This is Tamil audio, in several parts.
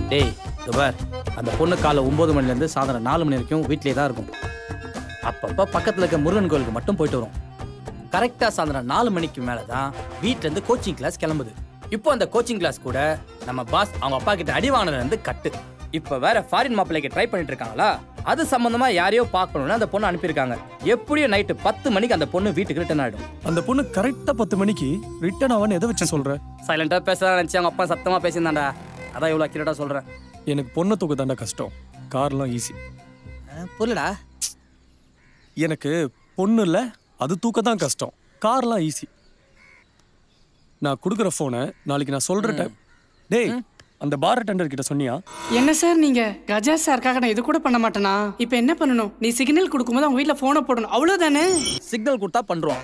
டேய் இதோ பார் அந்த பொண்ணு காலை ஒம்பது மணிலேருந்து சாயந்தரம் நாலு மணி வரைக்கும் வீட்டிலே தான் இருக்கும் அப்பப்போ பக்கத்தில் இருக்க முருகன் கோயிலுக்கு மட்டும் போயிட்டு வரும் கரெக்டாக சாயந்தரம் நாலு மணிக்கு மேலே தான் வீட்டிலேருந்து கோச்சிங் கிளாஸ் கிளம்புது இப்போ அந்த கோச்சிங் கிளாஸ் கூட நம்ம பாஸ் அவங்க அப்பா கிட்ட அடி வாங்கினதுலேருந்து கட்டு இப்போ வேற ஃபாரின் மாப்பிள்ளைக்கு ட்ரை பண்ணிட்டு இருக்காங்களா அது சம்பந்தமா யாரையோ பார்க்கணும்னு அந்த பொண்ணு அனுப்பியிருக்காங்க எப்படியும் நைட்டு பத்து மணிக்கு அந்த பொண்ணு வீட்டுக்கு ரிட்டர்ன் ஆயிடும் அந்த பொண்ணு கரெக்டா பத்து மணிக்கு ரிட்டர்ன் ஆவான்னு எதை வச்சு சொல்ற சைலண்டா பேசலாம் நினைச்சு அவங்க அப்பா சத்தமா பேசியிருந்தாண்டா அதான் இவ்வளோ அக்யூரேட்டா சொல்றேன் எனக்கு பொண்ணை தூக்க தாண்டா கஷ்டம் கார்லாம் ஈஸி புரியலடா எனக்கு பொண்ணு இல்ல அது தூக்க தான் கஷ்டம் கார்லாம் ஈஸி நான் கொடுக்குற ஃபோனை நாளைக்கு நான் சொல்ற டைம் டேய் அந்த பார் டெண்டர் கிட்ட சொன்னியா என்ன சார் நீங்க கஜா சார்க்காக நான் இது கூட பண்ண மாட்டேனா இப்போ என்ன பண்ணணும் நீ சிக்னல் கொடுக்கும்போது அவங்க வீட்ல போனை போடணும் அவ்வளவுதானே சிக்னல் கொடுத்தா பண்றோம்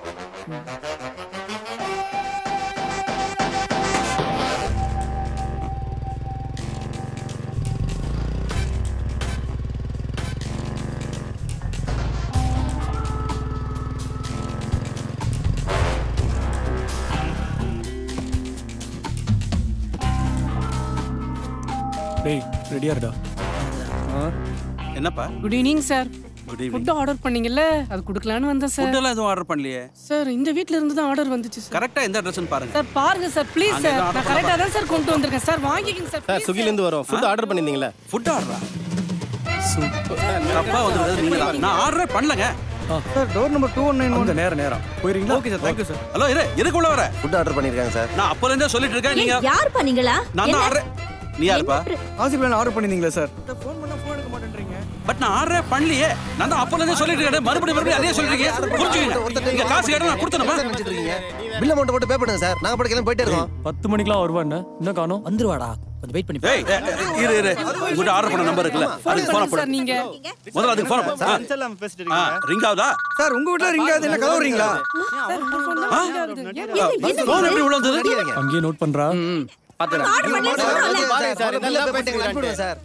டேய் ரெடியா இருடா என்னப்பா good evening sir good evening food order பண்ணீங்கல்ல அது கொடுக்கலான்னு வந்தேன் சார் ஃபுட்டெல்லாம் எதுவும் ஆர்டர் பண்ணலையே சார் இந்த வீட்ல இருந்து தான் ஆர்டர் வந்துச்சு சார் கரெக்டா எந்த அட்ரஸ்னு பாருங்க சார் பாருங்க சார் ப்ளீஸ் அங்க சார் எதுவும் order நான் கரெக்டா தான் சார் கொண்டு வந்திருக்கேன் சார் வாங்கிக்கங்க சார் சார் ஸ்விக்கிலேருந்து வரோம் ஃபுட் ஆர்டர் பண்ணியிருந்தீங்களே ஃபுட் ஆர்டரா தப்பா வந்து நீங்க தான். நான் ஆர்டரே பண்ணலங்க sir door number two one nine அந்த நேரம் நேரம் போயிருங்களா okay sir thank you sir hello இரு எதுக்குள்ள வர ஃபுட் ஆர்டர் பண்ணியிருக்காங்க சார் நான் அப்பல இருந்தே சொல்லிட்டு இருக்கேன் நீங்க யார் பண்ணீங்களா நான் தான் ஆர்டர் நீ யாருப்பா ஆசி பிளான் ஆர்டர் பண்ணியிருந்தீங்களா சார் ஃபோன் பண்ணா ஃபோன் எடுக்க மாட்டேன்றீங்க பட் நான் ஆர்டரே பண்ணலையே நான் தான் அப்பல இருந்தே சொல்லிட்டு இருக்கேன் மறுபடியும் மறுபடியும் அதே சொல்றீங்க புரிஞ்சுக்கங்க நீங்க காசு கேட்டா நான் கொடுத்தனமா பில் அமௌண்ட் போட்டு பே பண்ணுங்க சார் நாங்கள் போட்டு கிளம்பி போயிட்டே இருக்கோம் பத்து மணிக்கெல்லாம் வருவா என்ன இன்னும் காணோம் வந்துருவாடா கொஞ்சம் வெயிட் பண்ணி ஏய் ஏய், இரு இரு உங்ககிட்ட ஆர்டர் பண்ண நம்பர் இருக்குல்ல அதுக்கு போன போடு சார் நீங்க முதல்ல அதுக்கு போன பேசிட்டு ஆ ரிங் ஆகுதா சார் உங்க வீட்ல ரிங் ஆகுது என்ன கதவுறீங்களா சார் உங்க phone தான் ring ஆகுது. ஏன் போன் எப்படி உள்ள வந்தது அங்கேயே நோட் பண்றா ம் பாத்துறேன் சார் நல்லா போயிட்டு அனுப்பிவிடுங்க சார்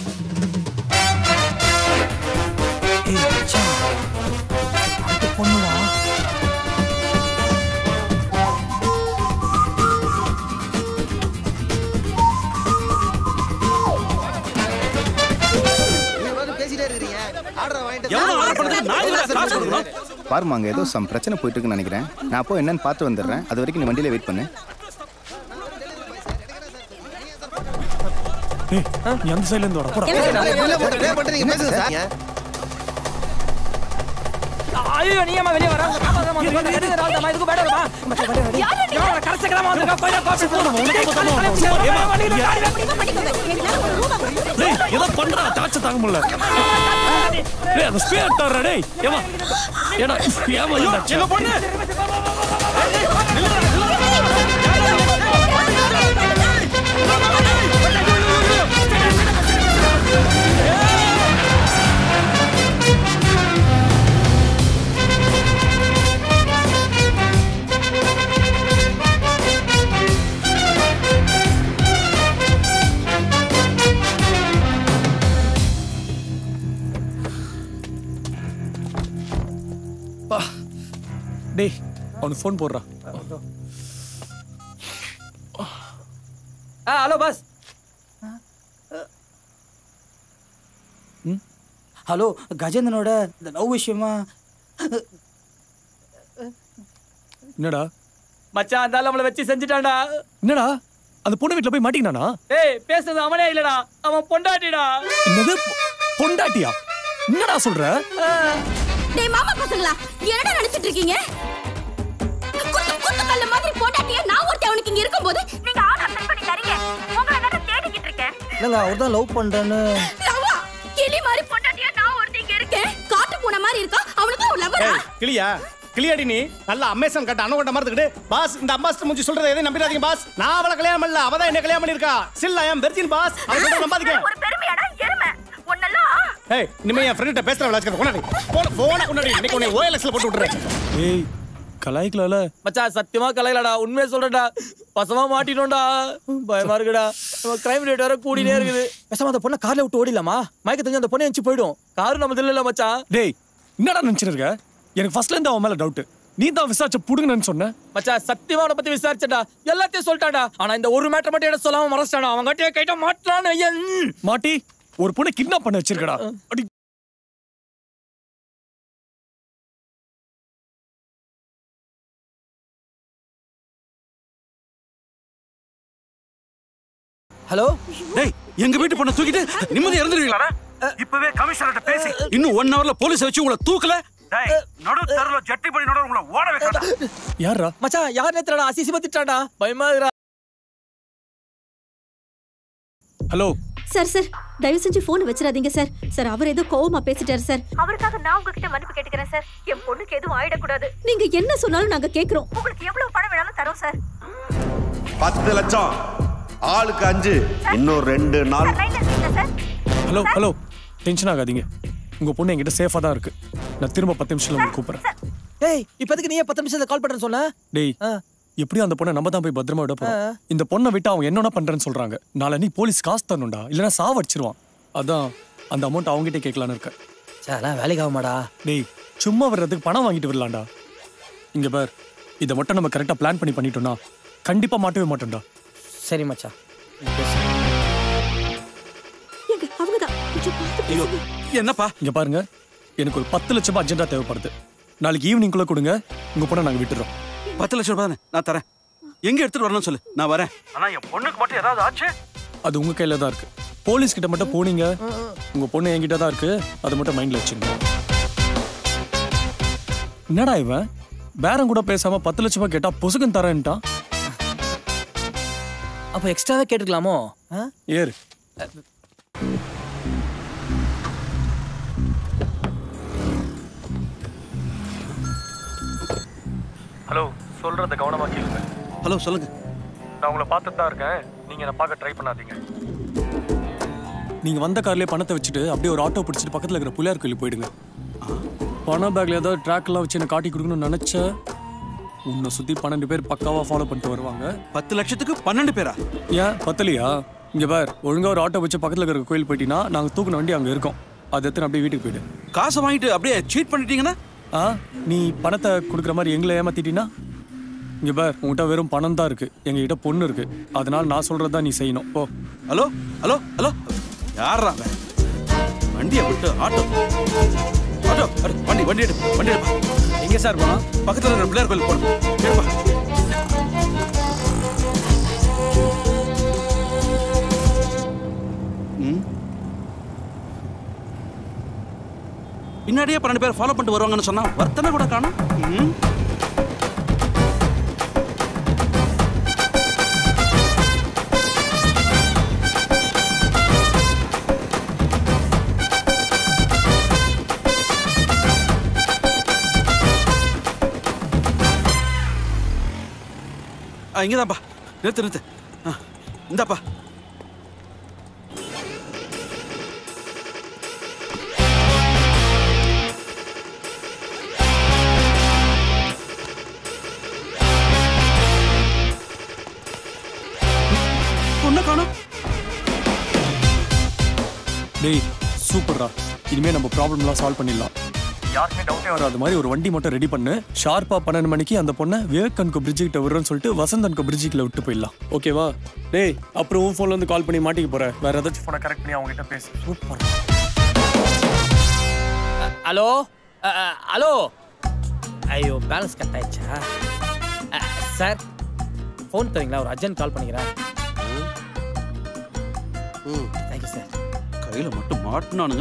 நீங்க பாட்டுக்கு பேசிட்டே இருக்கிறீங்க ஆர்டர் வாங்கிட்டு எவ்வளவு ஆர்டர் பண்ணது நான் இதுல காசு கொடுக்கணும் பாருமா அங்கே ஏதோ சம் பிரச்சனை போயிட்டு இருக்குன்னு நினைக்கிறேன் நான் அப்போ என்னன்னு பார்த்து வந்துடுறேன் அது வரைக்கும் நீ வண்டியில வெயிட் பண்ணு ஏய் நீ அந்த சைடுல இருந்து வாடா போடா பில் அமௌண்ட் பே பண்ணிட்டு நீங்க பேசுங்க சார் ஐயோ நீ ஏமா வெளிய வர எடுங்க ராஜா இதுக்கு பேட வரமா யாரா கரெக்ட்டா வந்து போய் காபி டேய் ஏதோ பண்றா தாச்ச தாங்க முடியல டேய் அந்த ஸ்பீட் தர்றா டேய் ஏமா ஏடா ஏமா இந்த எங்க பொண்ணு டேய் அவனுக்கு ஃபோன் போடுறா ஆ ஹலோ பாஸ் ஹலோ கஜேந்திரனோட இந்த லவ் விஷயமா என்னடா மச்சான் அந்த ஆளு நம்மள வச்சு செஞ்சுட்டான்டா என்னடா அந்த பொண்ணு வீட்ல போய் மாட்டிக்கினானா ஏய் பேசுறது அவனே இல்லடா அவன் பொண்டாட்டிடா என்னது பொ- பொண்டாட்டியா என்னடா சொல்ற டேய் மாமா பசங்களா என்னடா நினைச்சிட்டு இருக்கீங்க குத்து குத்து கல்ல மாதிரி போட்டாட்டியே நான் ஒருத்தி அவனுக்கு இங்க இருக்கும்போது நீங்க ஆர்டர் செட் பண்ணி தரீங்க உங்களை நான் தேடிக்கிட்டு இருக்கேன் இல்லங்க அவர் தான் லவ் பண்றேன்னு லவ்வா கிளி மாதிரி போட்டாட்டியே நான் ஒருத்தி இங்க இருக்கேன் காட்டு பூனை மாதிரி இருக்கா அவனுக்கு ஒரு லவ்வரா கிளியா கிளியாடி நீ நல்ல அமேசான் கட்ட அணுகொண்ட மறந்துக்கிட்டு பாஸ் இந்த அம்பாஸ்டர் மூஞ்சி சொல்றதை எதையும் நம்பிடாதீங்க பாஸ் நான் அவளை கல்யாணம் பண்ணல அவ தான் என்ன கல்யாணம் பண்ணிருக்கா சில் ஐ அம் வெர்ஜின் பாஸ் அவ சொல்றத நம்பாதீங்க ஒரு பெருமையாடா எருமை உன்னெல்லாம் ஏய் இனிமே என் ஃப்ரெண்ட்ட பேசுற விளாச்சுக்க கொண்டாடி போன போன கொண்டாடி இன்னைக்கு உன்னை ஓஎல்எக்ஸ்ல போட்டு விட்டுறேன் ஏய் கலாய்க்கலால மச்சான் சத்தியமா கலையிலடா உண்மையை சொல்றேன்டா பசமா மாட்டினோம்டா பயமா இருக்குடா நம்ம கிரைம் ரேட் வேற கூடினே இருக்குது பேசாம அந்த பொண்ணை கார்ல விட்டு ஓடிடலாமா மயக்க தெரிஞ்சு அந்த பொண்ணை எஞ்சி போயிடும் காரு நம்ம இல்ல மச்சான் டேய் என்னடா நினைச்சிட்டு இருக்க எனக்கு ஃபர்ஸ்ட்ல இருந்து அவன் மேல டவுட் நீ தான் விசாரிச்ச புடுங்கன்னு சொன்ன மச்சான் சத்தியமா அவனை பத்தி விசாரிச்சடா எல்லாத்தையும் சொல்லிட்டாடா ஆனா இந்த ஒரு மேட்டர் மட்டும் என்ன சொல்லாம மறைச்சிட்டாடா அவன் கட்டிய கைட்ட மாட்டான்னு ஐயன் மாட்டி ஒரு பொண்ணை கிட்னாப் பண்ண வச்சிருக்கடா அடி ஹலோ டேய் எங்க வீட்டு பொண்ணை தூக்கிட்டு நிம்மதி இறந்துருவீங்களா இப்பவே கமிஷனர்கிட்ட பேசி இன்னும் ஒன் ஹவர்ல போலீஸ் வச்சு உங்களை தூக்கல டேய் நடு தெருல ஜட்டி படி நடு உங்களை ஓட வைக்கிறேன் யாரா மச்சான் யார் நேத்துடா அசிசி பத்திட்டாடா பயமா இருக்குடா ஹலோ சார் சார் தயவு செஞ்சு போன் வச்சிடாதீங்க சார் சார் அவர் ஏதோ கோவமா பேசிட்டாரு சார் அவருக்காக நான் உங்ககிட்ட மன்னிப்பு கேட்டுக்கிறேன் சார் என் பொண்ணுக்கு எதுவும் ஆயிடக்கூடாது நீங்க என்ன சொன்னாலும் நாங்க கேக்குறோம் உங்களுக்கு எவ்வளவு பணம் வேணாலும் தரோம் சார் பத்து லட்சம் ஆளுக்கு அஞ்சு இன்னும் ரெண்டு நாள் ஹலோ ஹலோ டென்ஷன் ஆகாதீங்க உங்க பொண்ணு என்கிட்ட சேஃபா தான் இருக்கு நான் திரும்ப பத்து நிமிஷத்துல உங்களுக்கு கூப்பிடுறேன் டேய் இப்போதைக்கு நீயே பத்து நிமிஷத்துல கால் பண்றேன்னு சொன்ன டேய் எப்படியும் அந்த பொண்ணை நம்ம தான் போய் பத்திரமா விட போறோம் இந்த பொண்ணை விட்டு அவங்க என்னென்ன பண்றேன்னு சொல்றாங்க நாளை நீ போலீஸ் காசு தரணும்டா இல்லைன்னா சாவடிச்சிருவான் அதான் அந்த அமௌண்ட் அவங்ககிட்ட கேட்கலான்னு இருக்கேன் சார் வேலைக்கு ஆகுமாடா டேய் சும்மா வர்றதுக்கு பணம் வாங்கிட்டு வரலாம்டா இங்க பார் இதை மட்டும் நம்ம கரெக்டா பிளான் பண்ணி பண்ணிட்டோம்னா கண்டிப்பா மாட்டவே மாட்டோம்டா சரி மச்சான் எங்க அவங்கதான் கொஞ்சம் பார்த்து ஐயோ என்னப்பா இங்க பாருங்க எனக்கு ஒரு பத்து லட்சம் ரூபாய் அர்ஜென்ட்டா தேவைப்படுது நாளைக்கு ஈவினிங்குள்ள கொடுங்க உங்க பொண்ணை நாங்க விட்டுறோம் பத்து லட்சம் ரூபாய் தானே நான் தரேன் எங்க எடுத்துட்டு வரணும்னு சொல்லு நான் வரேன் ஆனா என் பொண்ணுக்கு மட்டும் ஏதாவது ஆச்சு அது உங்க கையில தான் இருக்கு போலீஸ் கிட்ட மட்டும் போனீங்க உங்க பொண்ணு என்கிட்ட தான் இருக்கு அதை மட்டும் மைண்ட்ல வச்சுங்க என்னடா இவன் பேரம் கூட பேசாம பத்து லட்சம் ரூபாய் கேட்டா பொசுகன் தரேன்ட்டான் அப்போ எக்ஸ்ட்ராவே கேட்டுக்கலாமோ ஆ? ஏறு ஹலோ சொல்றத கவனமா கேளுங்க ஹலோ சொல்லுங்க நான் உங்களை பார்த்துட்டு தான் இருக்கேன் நீங்க என்ன பார்க்க ட்ரை பண்ணாதீங்க நீங்க வந்த கார்லயே பணத்தை வச்சுட்டு அப்படியே ஒரு ஆட்டோ பிடிச்சிட்டு பக்கத்துல இருக்கிற புள்ளியார் கோயில் போயிடுங்க பண பேக்ல ஏதாவது ட்ராக் எல்லாம் வச்சு என்ன காட்டி கொடுக்கணும்னு நினைச்ச உன்னை சுத்தி பன்னெண்டு பேர் பக்காவா ஃபாலோ பண்ணிட்டு வருவாங்க பத்து லட்சத்துக்கு பன்னெண்டு பேரா ஏன் பத்தலையா இங்க பார் ஒழுங்கா ஒரு ஆட்டோ வச்சு பக்கத்துல இருக்கிற கோயில் போயிட்டீங்கன்னா நாங்க தூக்குன வண்டி அங்க இருக்கோம் அதை எடுத்து அப்படியே வீட்டுக்கு போயிடு காசை வாங்கிட்டு அப்படியே சீட் பண்ணிட்டீங்கன்னா ஆ நீ பணத்தை கொடுக்குற மாதிரி எங்களை ஏமாத்திட்டீங்கன்னா இங்க பார் உங்ககிட்ட வெறும் பணம் தான் இருக்கு எங்ககிட்ட பொண்ணு இருக்கு அதனால நான் சொல்றதா நீ செய்யணும் ஓ ஹலோ ஹலோ ஹலோ யாரா அவன் வண்டியை விட்டு ஆட்டோ ஆட்டோ அட, வண்டி வண்டி எடு வண்டி எடுப்பா எங்க சார் போனோம் பக்கத்துல இருக்கிற பிள்ளையார் கோயில் போகணும் எடுப்பா ம். பின்னாடியே பன்னெண்டு பேர் ஃபாலோ பண்ணிட்டு வருவாங்கன்னு சொன்னா வர்த்தனை கூட காணும் ம். ஆ, இங்கதான்ப்பா நிறுத்து நிறுத்து ஆ, இந்தாப்பா பொண்ணை காணோம் டேய் சூப்பர்ரா இனிமே நம்ம ப்ராப்ளம்லாம் சால்வ் பண்ணிடலாம் யாருமே டவுட்டே வராத மாதிரி ஒரு வண்டி மட்டும் ரெடி பண்ணு ஷார்ப்பா பன்னெண்டு மணிக்கு அந்த பொண்ணை விவேகன்கோ பிரிட்ஜு கிட்ட விடுறேன்னு சொல்லிட்டு வசந்தன்கோ பிரிட்ஜுக்குள்ள விட்டு போயிடலாம் ஓகேவா டேய் அப்புறம் உன் ஃபோன்ல இருந்து கால் பண்ணி மாட்டிக்க போற வேற ஏதாச்சும் ஃபோனை கரெக்ட் பண்ணி அவங்க கிட்ட பேசு சூப்பர் ஹலோ அ, அ, ஹலோ ஐயோ பேலன்ஸ் கட் ஆயிடுச்சா அ, சார் ஃபோன் தரீங்களா ஒரு அர்ஜென்ட் கால் பண்ணிக்கிறேன் தேங்க்யூ சார் கையில மட்டும் மாட்டினானுங்க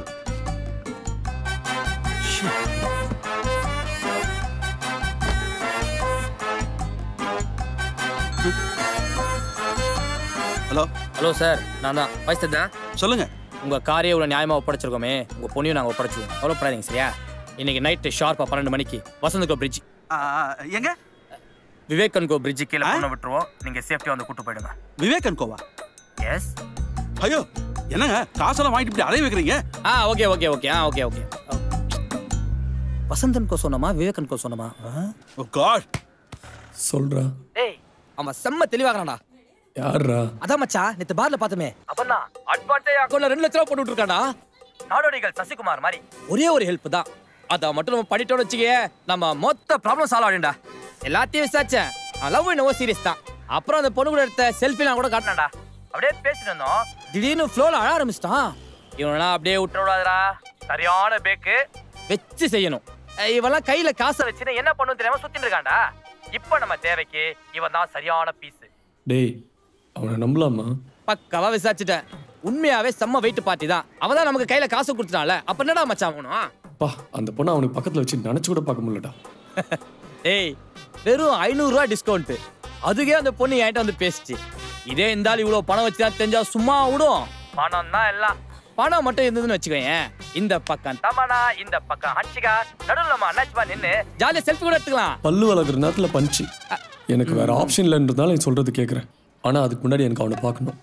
ஹலோ ஹலோ சார் நான் தான் வயசு தான் சொல்லுங்க உங்க காரையே இவ்வளோ நியாயமா ஒப்படைச்சிருக்கோமே உங்க பொண்ணையும் நாங்கள் ஒப்படைச்சிருவோம் கவலைப்படாதீங்க சரியா இன்னைக்கு நைட்டு ஷார்ப்பா பன்னெண்டு மணிக்கு வசந்தகோ பிரிட்ஜ் ஆ, எங்க விவேகன்கோ பிரிட்ஜ் கீழே பொண்ணை விட்டுருவோம் நீங்க சேஃப்டியா வந்து கூட்டு போயிடுங்க விவேகன் கோவா எஸ் ஐயோ என்னங்க காசெல்லாம் வாங்கிட்டு இப்படி அலைய வைக்கிறீங்க ஆ ஓகே ஓகே ஓகே ஆ ஓகே ஓகே வசந்தன்கோ சொன்னமா விவேகன்கோ சொன்னமா ஓ காட் சொல்றா ஏய் அவன் செம்ம தெளிவாகறான்டா யார்ரா அதான் மச்சான் நேத்து பார்ல பார்த்தமே அப்பனா அட்வான்ஸே அக்கௌண்ட்ல ரெண்டு லட்ச ரூபா போட்டு விட்டுருக்காடா நாடோடிகள் சசிகுமார் மாதிரி ஒரே ஒரு ஹெல்ப் தான் அதை மட்டும் நம்ம பண்ணிட்டோம்னு வச்சுக்கே நம்ம மொத்த ப்ராப்ளம் சால்வ் ஆகிடும்டா எல்லாத்தையும் விசாரிச்சேன் லவ் என்னவோ சீரியஸ் தான் அப்புறம் அந்த பொண்ணு கூட எடுத்த செல்ஃபிலாம் கூட காட்டினாடா அப்படியே பேசிட்டு இருந்தோம் திடீர்னு ஃப்ளோல அழ ஆரம்பிச்சிட்டான் இவனெல்லாம் அப்படியே விட்டுற விடாதடா சரியான பேக்கு வச்சு செய்யணும் அஹ் இவன்லாம் கையில காசை வச்சுன்னு என்ன பண்ணும் தெரியாம சுத்திட்டு இருக்கான்டா இப்போ நம்ம தேவைக்கு இவன் தான் சரியான பீஸ் டேய் அவனை நம்பலாமா பக்காவா விசாரிச்சுட்டேன் உண்மையாவே செம்ம வெயிட் பார்ட்டி தான் அவன் தான் நமக்கு கையில காசு கொடுத்துட்டான்ல அப்ப என்னடா மச்சான் ஆகணும் பா அந்த பொண்ணை அவனுக்கு பக்கத்துல வச்சு நினைச்சு கூட பார்க்க முடியலடா ஏய் வெறும் ஐநூறுரூவா டிஸ்கவுண்ட் அதுக்கே அந்த பொண்ணு என்கிட்ட வந்து பேசிச்சு இதே இந்த ஆள் இவ்வளோ பணம் வச்சு தான் தெரிஞ்சா சும்மா விடும் பணம் தான் எல்லாம் பணம் மட்டும் இருந்ததுன்னு வச்சுக்கோயேன் இந்த பக்கம் தமனா இந்த பக்கம் ஹன்ஷிகா நடுவில் நம்ம அண்ணாச்சிமா நின்று ஜாலியாக செல்ஃபி கூட எடுத்துக்கலாம் பல்லு வளர்க்குற நேரத்துல பஞ்சு எனக்கு வேற ஆப்ஷன் இல்லைன்றதுனால நீ சொல்றது கேட்குறேன் ஆனா அதுக்கு முன்னாடி எனக்கு அவனை பார்க்கணும்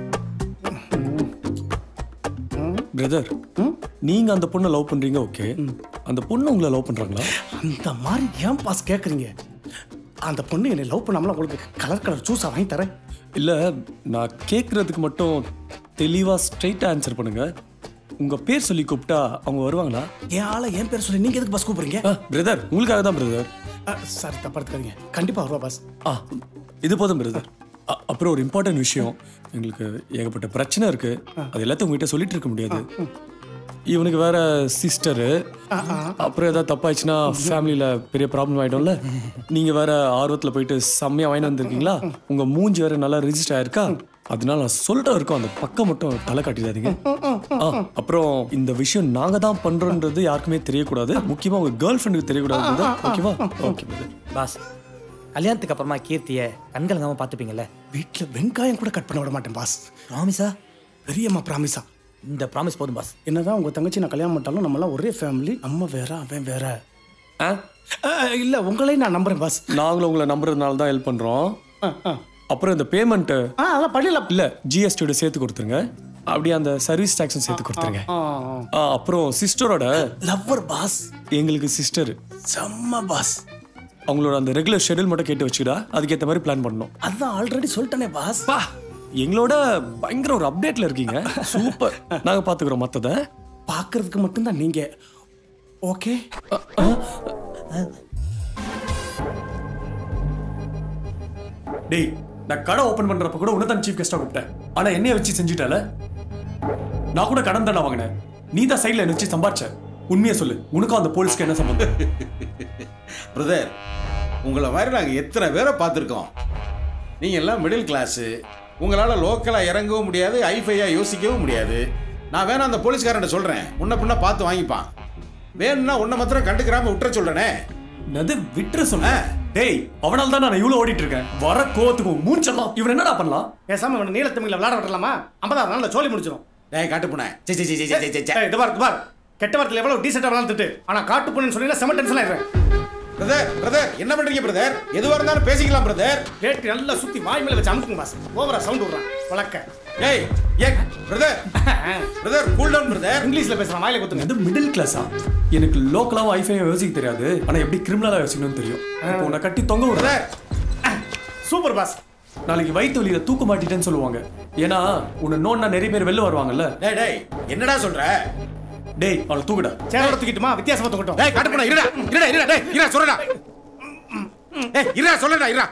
பிரதர் நீங்க அந்த பொண்ணை லவ் பண்றீங்க ஓகே அந்த பொண்ணு உங்களை லவ் பண்றாங்களா அந்த மாதிரி ஏன் பாஸ் கேட்குறீங்க அந்த பொண்ணு என்னை லவ் பண்ணாமல உங்களுக்கு கலர் கலர் ஜூஸா வாங்கி தரேன் இல்ல நான் கேட்கறதுக்கு மட்டும் தெளிவா ஸ்ட்ரைட்டா ஆன்சர் பண்ணுங்க உங்க பேர் சொல்லி கூப்பிட்டா அவங்க வருவாங்களா என் ஆளை என் பேர் சொல்லி நீங்க எதுக்கு பஸ் கூப்பிடுறீங்க பிரதர் உங்களுக்காக தான் பிரதர் சாரி தப்பா எடுத்துக்காதீங்க கண்டிப்பா வருவா பாஸ் ஆ இது போதும் பிரதர் அப்புறம் ஒரு இம்பார்ட்டன்ட் விஷயம் எங்களுக்கு ஏகப்பட்ட பிரச்சனை இருக்கு அது எல்லாத்தையும் உங்ககிட்ட சொல்லிட்டு இருக்க முடியாது இவனுக்கு வேற சிஸ்டரு அப்புறம் ஏதாவது தப்பாயிடுச்சுன்னா ஃபேமிலியில பெரிய ப்ராப்ளம் ஆயிடும்ல நீங்க வேற ஆர்வத்துல போயிட்டு செம்மையா வாங்கி வந்திருக்கீங்களா உங்க மூஞ்சி வேற நல்லா ரிஜிஸ்டர் ஆயிருக்கா அதனால நான் சொல்லிட்டு இருக்கோம் அந்த பக்கம் மட்டும் தலை காட்டிடாதீங்க ஆ, அப்புறம் இந்த விஷயம் நாங்க தான் பண்றோன்றது யாருக்குமே தெரியக்கூடாது முக்கியமா உங்க கேர்ள் ஃப்ரெண்டுக்கு தெரியக்கூடாது ஓகேவா ஓகே பாஸ் கல்யாணத்துக்கு அப்புறமா கீர்த்தியை கண்கலங்காம பார்த்துப்பீங்கல்ல வீட்டில் வெங்காயம் கூட கட் பண்ண விட மாட்டேன் பாஸ் ப்ராமிஸா பெரியம்மா ப்ராமிஸா இந்த ப்ராமிஸ் போதும் பாஸ் என்னதான் உங்க தங்கச்சி நான் கல்யாணம் பண்ணாலும் நம்மளாம் ஒரே ஃபேமிலி நம்ம வேற அவன் வேற இல்ல உங்களையும் நான் நம்புறேன் பாஸ் நாங்களும் உங்களை நம்புறதுனால தான் ஹெல்ப் பண்றோம் அப்புறம் இந்த பேமெண்ட் அதெல்லாம் பண்ணிடலாம் இல்ல ஜிஎஸ்டியோட சேர்த்து கொடுத்துருங்க அப்படியே அந்த சர்வீஸ் டாக்ஸும் சேர்த்து கொடுத்துருங்க ஆ, அப்புறம் சிஸ்டரோட லவ்வர் பாஸ் எங்களுக்கு சிஸ்டர் செம்ம பாஸ் அவங்களோட அந்த ரெகுலர் ஷெட்யூல் மட்டும் கேட்டு வச்சுக்கிடா அதுக்கேற்ற மாதிரி பிளான் பண்ணணும் அதான் ஆல்ரெடி சொல்லிட்டேனே பாஸ் பா எங்களோட பயங்கர ஒரு அப்டேட்ல இருக்கீங்க சூப்பர் நாங்க பாத்துக்கிறோம் மத்தத பார்க்கறதுக்கு மட்டும்தான் நீங்க ஓகே டேய் நான் கடை ஓபன் பண்றப்ப கூட உன்னதான் சீஃப் கெஸ்டா கூப்பிட்டேன் ஆனா என்னைய வச்சு செஞ்சுட்டால நான் கூட கடன் தானே வாங்கினேன் நீ தான் சைட்ல என்ன வச்சு சம்பாரிச்ச உண்மையை சொல்லு உனக்கும் அந்த போலீஸ்க்கு என்ன சம்பந்தம் பிரதர் உங்களை மாதிரி நாங்கள் எத்தனை பேரை பார்த்துருக்கோம் நீங்கள் எல்லாம் மிடில் கிளாஸு உங்களால் லோக்கலாக இறங்கவும் முடியாது ஐஃபையாக யோசிக்கவும் முடியாது நான் வேணா அந்த போலீஸ்காரன் சொல்கிறேன் முன்ன பின்ன பார்த்து வாங்கிப்பான் வேணும்னா உன்னை மாத்திரம் கண்டுக்கிறாம விட்டுற சொல்கிறேனே நது விட்டுற சொன்ன டேய் அவனால தான் நான் இவ்வளவு ஓடிட்டு இருக்கேன் வர கோவத்துக்கு மூஞ்செல்லாம் இவன் என்னடா பண்ணலாம் பேசாம இவனை நீலத்தமிழ்ல விளையாட விடலாமா ஐம்பதாயிரம் நாள்ல சோலி முடிச்சிடும் டேய் காட்டு போனேன் சே சே சே சே சே சே ஏய், இது பார் இது பார் கெட்ட வார்த்தையில எவ்வளவு டீசெண்டா விளையாண்டுட்டு ஆனா காட்டு பொண்ணுன்னு சொன்னீங்கன்னா செம டென்ஷன் ஆயிடுறேன் பிரதர் பிரதர் என்ன பண்றீங்க பிரதர் எதுவா இருந்தாலும் பேசிக்கலாம் பிரதர் ரேட் நல்லா சுத்தி வாய் மேல வச்சு அமுக்குங்க பாஸ் ஓவரா சவுண்ட் விடுறான் வழக்க ஏய் ஏ brother brother cool down brother இங்கிலீஷ்ல பேசுறான் வாயில குத்துங்க அது மிடில் கிளாஸா எனக்கு லோக்கலாவும் ஐஃபை யோசிக்க தெரியாது ஆனா எப்படி கிரிமினலா யோசிக்கணும்னு தெரியும் இப்போ உன்னை கட்டி தொங்க விடுற சூப்பர் பாஸ் நாளைக்கு வயிற்று வலியில தூக்க மாட்டிட்டேன்னு சொல்லுவாங்க ஏன்னா உன்னை நோன்னா நிறைய பேர் வெளில வருவாங்கல்ல டேய் டேய் என்னடா சொல்ற டேய் அவளை தூக்குடா சேரோட தூக்கிட்டுமா வித்தியாசமா தூக்கட்டும் டேய் காட்டு போனா இருடா இருடா இருடா டேய் இருடா சொல்றடா ஏய் இருடா சொல்லடா இருடா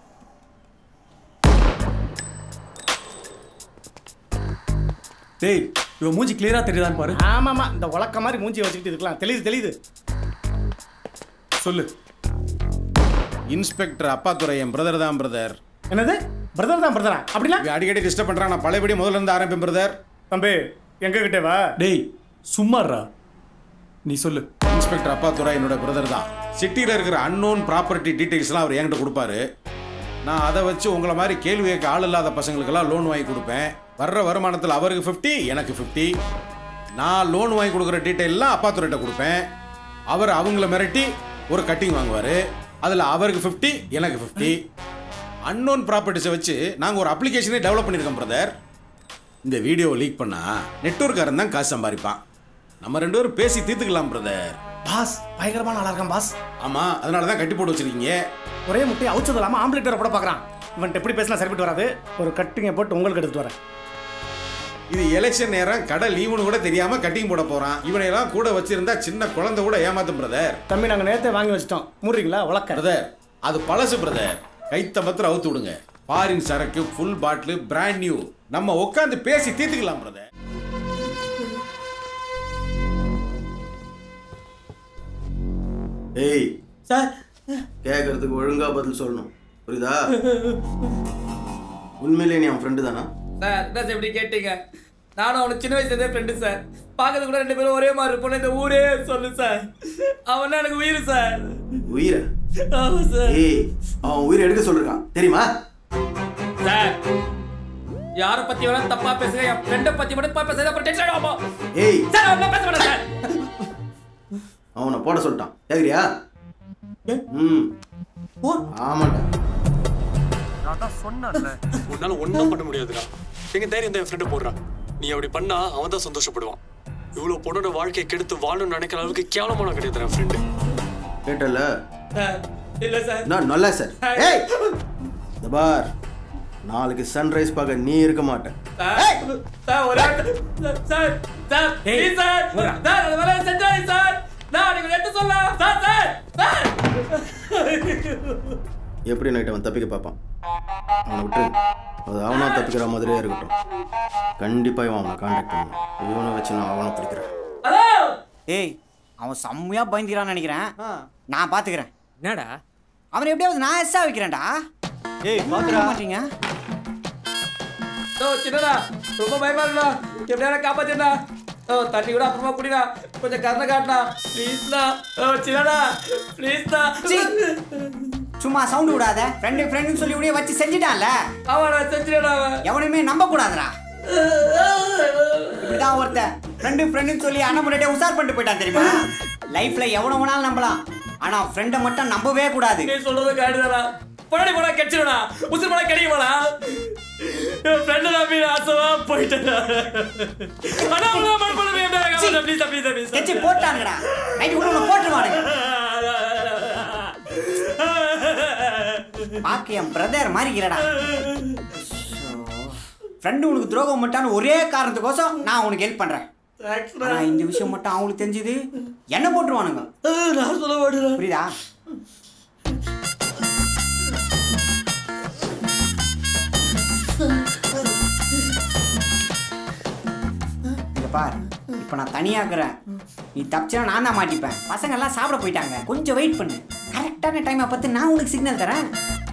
டேய் இவன் மூஞ்சி கிளியரா தெரியுதான்னு பாரு ஆமாமா இந்த உலக்க மாதிரி மூஞ்சி வச்சுக்கிட்டு இருக்கலாம் தெரியுது தெரியுது சொல்லு இன்ஸ்பெக்டர் அப்பாத்துறை என் பிரதர் தான் பிரதர் என்னது பிரதர் தான் பிரதரா அப்படின்னா அடிக்கடி டிஸ்டர்ப் பண்றான் நான் பழையபடி முதல்ல இருந்து ஆரம்பிப்பேன் பிரதர் தம்பி எங்க கிட்டே வா டேய் சும்மாறா நீ சொல்லு இன்ஸ்பெக்டர் அப்பாத்துறை என்னோட பிரதர் தான் சிட்டியில் இருக்கிற அன்னோன் ப்ராப்பர்ட்டி டீடைல்ஸ்லாம் அவர் என்கிட்ட கொடுப்பாரு நான் அதை வச்சு உங்களை மாதிரி கேள்வி கேட்க ஆள் இல்லாத பசங்களுக்கெல்லாம் லோன் வாங்கி கொடுப்பேன் வர்ற வருமானத்தில் அவருக்கு ஃபிஃப்டி எனக்கு ஃபிஃப்டி நான் லோன் வாங்கி கொடுக்குற டீட்டெயிலாம் அப்பாத்துறைகிட்ட கொடுப்பேன் அவர் அவங்கள மிரட்டி ஒரு கட்டிங் வாங்குவார் அதில் அவருக்கு ஃபிஃப்டி எனக்கு ஃபிஃப்டி அன்னோன் ப்ராப்பர்ட்டிஸை வச்சு நாங்கள் ஒரு அப்ளிகேஷனே டெவலப் பண்ணியிருக்கோம் பிரதர் இந்த வீடியோவை லீக் பண்ணா நெட்ஒர்க்காரன் தான் காசு சம்பாதிப்பான் நம்ம ரெண்டு பேரும் பேசி தீர்த்துக்கலாம் பிரதர் பாஸ் பயங்கரமான ஆளா இருக்கான் பாஸ் ஆமா அதனால தான் கட்டி போட்டு வச்சிருக்கீங்க ஒரே முட்டையை அவுச்சது இல்லாம ஆம்லேட் வேற போட பாக்குறான் இவன்ட்ட எப்படி பேசினா சரிப்பட்டு வராது ஒரு கட்டிங்க போட்டு உங்களுக்கு எடுத்துட்டு வரேன் இது எலெக்ஷன் நேரம் கடை லீவுன்னு கூட தெரியாம கட்டிங் போட போறான் இவனையெல்லாம் கூட வச்சிருந்தா சின்ன குழந்தை கூட ஏமாத்தும் பிரதர் தம்பி நாங்க நேரத்தை வாங்கி வச்சிட்டோம் மூடுறீங்களா வழக்க பிரதர் அது பழசு பிரதர் கைத்த மாத்திரம் அவுத்து விடுங்க ஃபாரின் சரக்கு ஃபுல் பாட்டில் பிராண்ட் நியூ நம்ம உட்காந்து பேசி தீர்த்துக்கலாம் பிரதர் ஏய் சார் கேட்கறதுக்கு ஒழுங்கா பதில் சொல்லணும் புரியுதா உண்மையிலே நீ அவன் ஃப்ரெண்டு தானா சார் என்ன சார் இப்படி கேட்டீங்க நானும் அவனுக்கு சின்ன வயசுல ஃப்ரெண்டு சார் பார்க்கறது கூட ரெண்டு பேரும் ஒரே மாதிரி இருப்போம் இந்த ஊரே சொல்லு சார் அவன் தான் எனக்கு உயிர் சார் உயிரை ஆமா சார் ஏய் அவன் உயிரை எடுக்க சொல்லிருக்கான் தெரியுமா சார் யார பத்தி வேணா தப்பா பேசுங்க என் ஃப்ரெண்டை பத்தி மட்டும் தப்பா பேசுங்க அப்புறம் டென்ஷன் ஆகும் ஏய் சார் அவன் பேச மாட்டேன் சார் அவனை போட சொல்லிட்டான் கேக்குறியா ம் ஆமாண்டா நான் தான் சொன்னேன்ல உன்னால ஒன்றும் பண்ண முடியாதுடா எங்க தைரியம் தான் என் ஃப்ரெண்டு போடுறான் நீ அப்படி பண்ணா அவன் தான் சந்தோஷப்படுவான் இவ்வளவு பொண்ணோட வாழ்க்கையை கெடுத்து வாழணும்னு நினைக்கிற அளவுக்கு கேவலமான கிடையாது என் ஃப்ரெண்டு கேட்டல சார் இல்ல சார் நான் நல்லா சார் ஏய் இந்த பார் நாளைக்கு சன்ரைஸ் பார்க்க நீ இருக்க மாட்டேன் சார் சார் ஒரு sir sir sir please sir sir அது வேலை செஞ்சாய் சார் நான் நீங்க எடுத்து சொல்லலாம் சார் சார் சார் எப்படி நைட் அவன் தப்பிக்க பார்ப்பான் அவனை விட்டு அது அவனா தப்பிக்கிற மாதிரியே இருக்கட்டும் கண்டிப்பா இவன் அவனை காண்டாக்ட் பண்ணுவான் இவனை வச்சு நான் அவனை பிடிக்கிறேன் ஹலோ ஏய் அவன் செம்மையா பயந்துக்கிறான்னு நினைக்கிறேன் நான் பாத்துக்கிறேன் என்னடா அவனை எப்படியாவது நான் எஸ்ஸா வைக்கிறேன்டா ஏய் பாத்துக்க மாட்டீங்க ஓ சின்னடா ரொம்ப பயமா இருக்குடா எப்படியா காப்பாத்திடா ஓ தண்ணி கூட அப்புறமா குடிடா கொஞ்சம் கருணை காட்டினா ப்ளீஸ்டா ஓ சின்னடா ப்ளீஸ்டா சீ. சும்மா சவுண்ட் விடாத ஃப்ரெண்டு ஃப்ரெண்டுன்னு சொல்லி இப்படியே வச்சு செஞ்சுட்டான்ல அவனா செஞ்சிடா அவன் எவனையுமே நம்ப கூடாதுடா இப்படிதான் ஒருத்தன் ஃப்ரெண்டு ஃப்ரெண்டுன்னு சொல்லி அண்ணன் முன்னாடியே உசார் பண்ணிட்டு போயிட்டான் தெரியுமா லைஃப்ல எவன வேணாலும் நம்பலாம் ஆனா ஃப்ரெண்டை மட்டும் நம்பவே கூடாது நீ சொல்றது காடுதாடா பொன்னாடி போனா கெச்சிடுடா உசுர் போனா கிடைக்குமாடா என் ஃப்ரெண்டு நம்பி ஆசவா போயிட்டேன்டா அண்ணா உள்ள மண் பண்ண முடியாது ப்ளீஸ் ப்ளீஸ் ப்ளீஸ் கெச்சி போட்டானுங்கடா நைட்டு கூட உன்னை போட்டுருவானுங்க பாக்க என் பிரதர் மாதிரி இருக்கிறடா ஃப்ரெண்டு உனக்கு துரோகம் பண்ணிட்டான்னு ஒரே காரணத்துக்கோசம் நான் உனக்கு ஹெல்ப் பண்றேன் ஆனா இந்த விஷயம் மட்டும் அவங்களுக்கு தெரிஞ்சது என்ன போட்டுருவானுங்க நான் சொல்ல மாட்டேன் புரியுதா இங்க பார் இப்போ நான் தனியா இருக்கிறேன் நீ தப்பிச்சா நான் தான் மாட்டிப்பேன் பசங்க எல்லாம் சாப்பிட போயிட்டாங்க கொஞ்சம் வெயிட் பண்ணு கரெக்டான டைமை பார்த்து நான் உனக்கு சிக்னல் தரேன்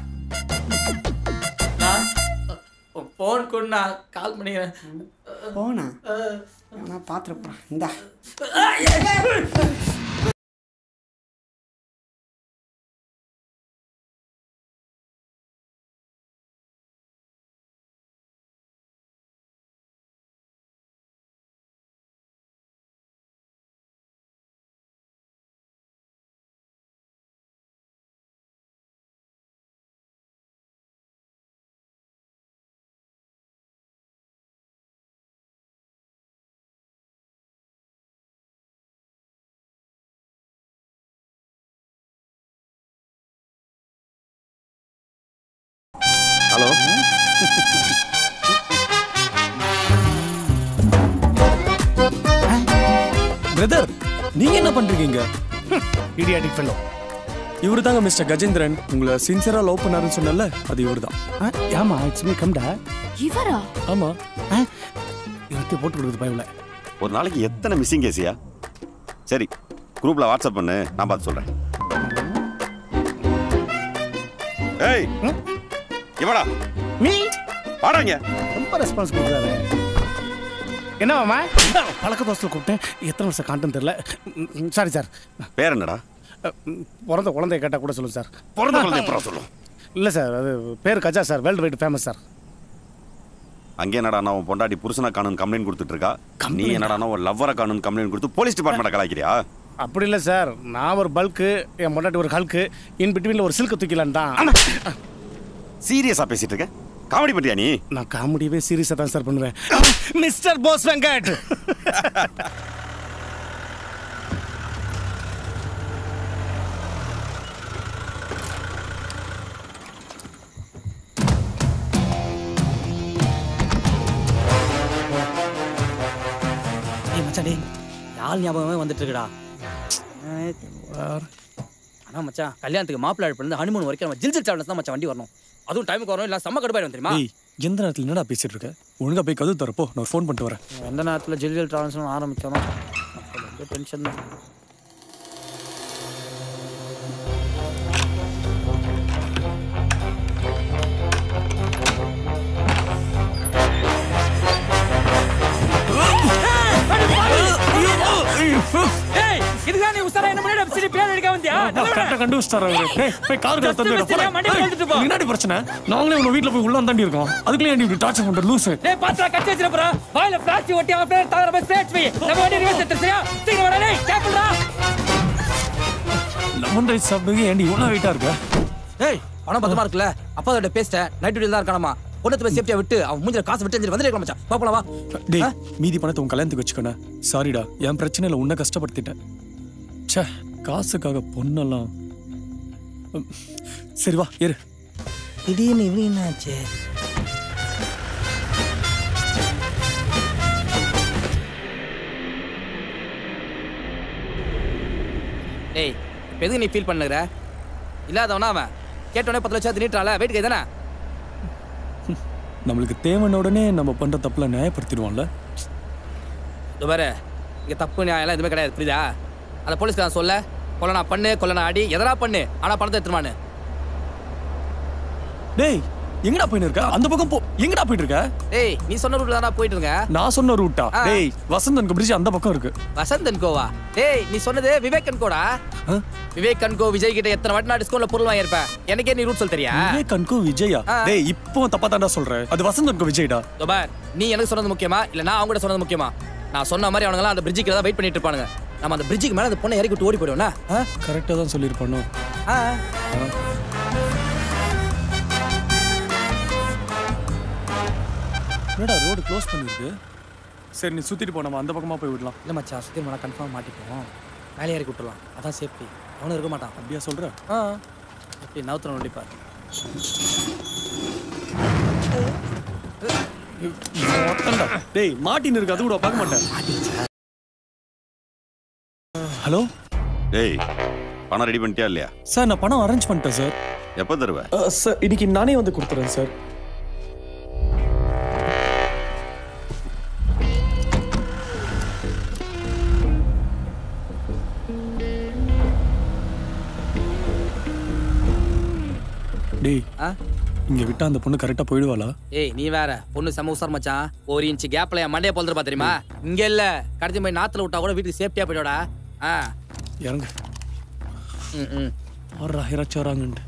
ஃபோன் கொண்டு நான் கால் பண்ணிக்கிறேன் போனா நான் பார்த்துருப்பேன் இந்தா ஹலோ பிரதர் நீங்க என்ன பண்றீங்க இடியாட்டிக் ஃபெல்லோ இவரு தாங்க மிஸ்டர் கஜேந்திரன் உங்களை சின்சியரா லவ் பண்ணாருன்னு சொன்னல அது இவரு தான் ஏமா இட்ஸ் மீ கம்டா இவரா ஆமா இவர்கிட்ட போட்டு கொடுக்குறது பயமில்ல ஒரு நாளைக்கு எத்தனை மிஸ்ஸிங் கேசியா சரி குரூப்ல வாட்ஸ்அப் பண்ணு நான் பார்த்து சொல்றேன் ஏய் இவடா மீ வாடாங்க ரொம்ப ரெஸ்பான்ஸ் கொடுக்குறாரு என்னவாமா பழக்க தோசத்தில் கூப்பிட்டேன் எத்தனை வருஷம் காட்டும் தெரியல சாரி சார் பேர் என்னடா பிறந்த குழந்தைய கேட்டால் கூட சொல்லுங்க சார் பிறந்த குழந்தை எப்பறம் சொல்லும் இல்லை சார் அது பேர் Gaja sir world wide famous sir அங்கே என்னடா நான் உன் பொண்டாட்டி புருஷனை காணும் கம்ப்ளைண்ட் கொடுத்துட்டு இருக்கா நீ என்னடா ஒரு லவ்வரை காணும் கம்ப்ளைண்ட் கொடுத்து போலீஸ் டிபார்ட்மெண்ட் கலாய்க்கிறியா அப்படி இல்லை சார் நான் ஒரு பல்க்கு என் முன்னாடி ஒரு ஹல்க்கு இன் பிட்வீனில் ஒரு சில்க்கு தூக்கிலான் தான் சீரியஸா பேசிட்டு இருக்க காமெடி பண்றியா நீ நான் காமெடியவே சீரியஸாக தான் சார் பண்ணுவேன் மிஸ்டர் போஸ் வெங்கட் மச்சான் டேய் யாழ் ஞாபகமே வந்துட்டு இருக்குடா ஆனா மச்சான் கல்யாணத்துக்கு மாப்பிள்ளை அழைப்பு இருந்து ஹனிமூன் வரைக்கும் நம்ம ஜில் ஜில் டிராவல்ஸ் தான் மச்சான் வண்டி வரணும் அதுவும் டைமுக்கு வரும் இல்லை செம்ம கடுப்பாயிடும் தெரியுமா டேய் எந்த நேரத்தில் என்னடா பேசிட்டு இருக்க ஒழுங்கா போய் கதவு தரப்போ நான் ஒரு ஃபோன் பண்ணிட்டு வரேன் எந்த நேரத்தில் ஜில் ஜில் டிராவல்ஸ் ஆரம்பிச்சோம் டென்ஷன் தான் ஏய் இதுதான் நீ உசாரா என்ன பண்ணி சரி பேர் எடுக்க வந்தியா கரெக்டா கண்டுபிடிச்சாரு அவரு டேய் போய் கார் Just தந்து miss தெரியாம மண்டையில விழுந்துட்டு போ. முன்னாடி பிரச்சனை நாங்களே உங்க வீட்ல போய் உள்ள தாண்டி இருக்கோம் அதுக்குள்ளே ஏன் இப்படி டார்ச்சர் பண்ற லூசு டேய் பாத்ரா கட்டி வச்சிர போறா வாயில பிளாஸ்டிக் ஒட்டி அவன் பேர் தவற பஸ் ஸ்ட்ரெச் வை நம்ம வண்டி ரிவர்ஸ் எடுத்து சரியா சீக்கிரம் வர டேய் கேப்டன்டா லெமன் ரைஸ் சாப்பிடுங்க ஏன்டி இவ்வளவு வெயிட்டா இருக்க ஏய் பணம் பத்தமா இருக்குல்ல அப்பா கிட்ட பேசிட்டேன் நைட் டியூட்டில தான் இருக்கானமா பொண்ணு போய் சேஃப்டியா விட்டு அவன் மூஞ்சில காசு விட்டு வந்துட்டு வந்துட்டு மச்சான் பாப்பலாம் வா டேய் மீதி பணத்தை உன் கல்யாணத்துக்கு வச்சுக்கோண்ணே சாரிடா என் பிரச்சனையில உன்னை கஷ்டப்படுத்திட்டேன் ச்சே காசுக்காக பொண்ணெல்லாம் உம், சரி வா ஏறு திடீர்னு இவனு என்னாச்சு ஏய் இப்ப எதுக்கு நீ ஃபீல் பண்ணுகிற இல்லாதவனா அவன் கேட்டோடனே பத்து லட்சம் நீட்டால வெயிட் கை தானே நம்மளுக்கு தேவையான உடனே நம்ம பண்ற தப்புல நியாயப்படுத்திடுவோம்ல இது பாரு இங்க தப்பு நியாயம் எதுவுமே கிடையாது புரியுதா அந்த போலீஸ்காரன் சொல்ல கொலை நான் பண்ணு கொலை நான் அடி எதனா பண்ணு ஆனா பணத்தை எடுத்துருவானு டேய் எங்கடா போயிட்டு இருக்க அந்த பக்கம் போ எங்கடா போயிட்டு இருக்க டேய் நீ சொன்ன ரூட்ல தானே போயிட்டு இருங்க நான் சொன்ன ரூட்டா ஆ. டேய் வசந்தனுக்கு பிரிட்ஜ் அந்த பக்கம் இருக்கு வசந்தன் கோவா டேய் நீ சொன்னது விவேக் கோடா விவேக் கோ விஜய் கிட்ட எத்தனை வாட்டி நான் டிஸ்கவுண்ட்ல பொருள் வாங்கியிருப்பேன் எனக்கே நீ ரூட் சொல்ல தெரியா விவேக் அன்கோ விஜயா ஆ. டேய் இப்போ தப்பா தாண்டா சொல்ற அது வசந்தனுக்கு விஜய்டா இதோ பார் நீ எனக்கு சொன்னது முக்கியமா இல்ல நான் அவங்க சொன்னது முக்கியமா நான் சொன்ன மாதிரி அவனுங்க அந்த பிரிட்ஜுக்கு தான் வெயிட் பண்ணிட்டு இருப்பானுங்க நம்ம அந்த பிரிட்ஜுக்கு மேல அந்த பொண்ணை இறக்கி விட்டு ஓடி போயிடுவோம்னா கரெக்டா தான் சொல்லியிருப்பானோ என்னடா ரோடு க்ளோஸ் பண்ணிருக்கு சரி நீ சுத்திட்டு போ நம்ம அந்த பக்கமா போய் விடலாம் இல்ல மச்சான் சுத்தி போனா கன்ஃபார்ம் மாட்டிப்போம் மேலே இறக்கி விட்டுலாம் அதான் சேஃப்டி அவனும் இருக்க மாட்டான் அப்படியா சொல்ற ஆ எப்படி நவுத்திரம் நொடிப்பார் டேய் மாட்டின் இருக்கு அது கூட பார்க்க மாட்டேன் ஹலோ டேய் பணம் ரெடி பண்ணிட்டியா இல்லையா சார் நான் பணம் அரேஞ்ச் பண்ணிட்டேன் சார் எப்போ தருவ சார் இன்னைக்கு நானே வந்து கொடுத்துறேன் சார் டேய் ஆ இங்க விட்டா அந்த பொண்ணு கரெக்டா போயிடுவாளா ஏய் நீ வேற பொண்ணு செம உசார் மச்சான் ஒரு இன்ச் கேப்ல என் மண்டைய பொழுதுப்பா தெரியுமா இங்க இல்ல கடத்தி போய் நாத்துல விட்டா கூட வீட்டுக்கு சேஃப்டியா போயிடோடா ஆ இறங்கு ம் ம் ஆறா இறச்சி வராங்கன்ட்டு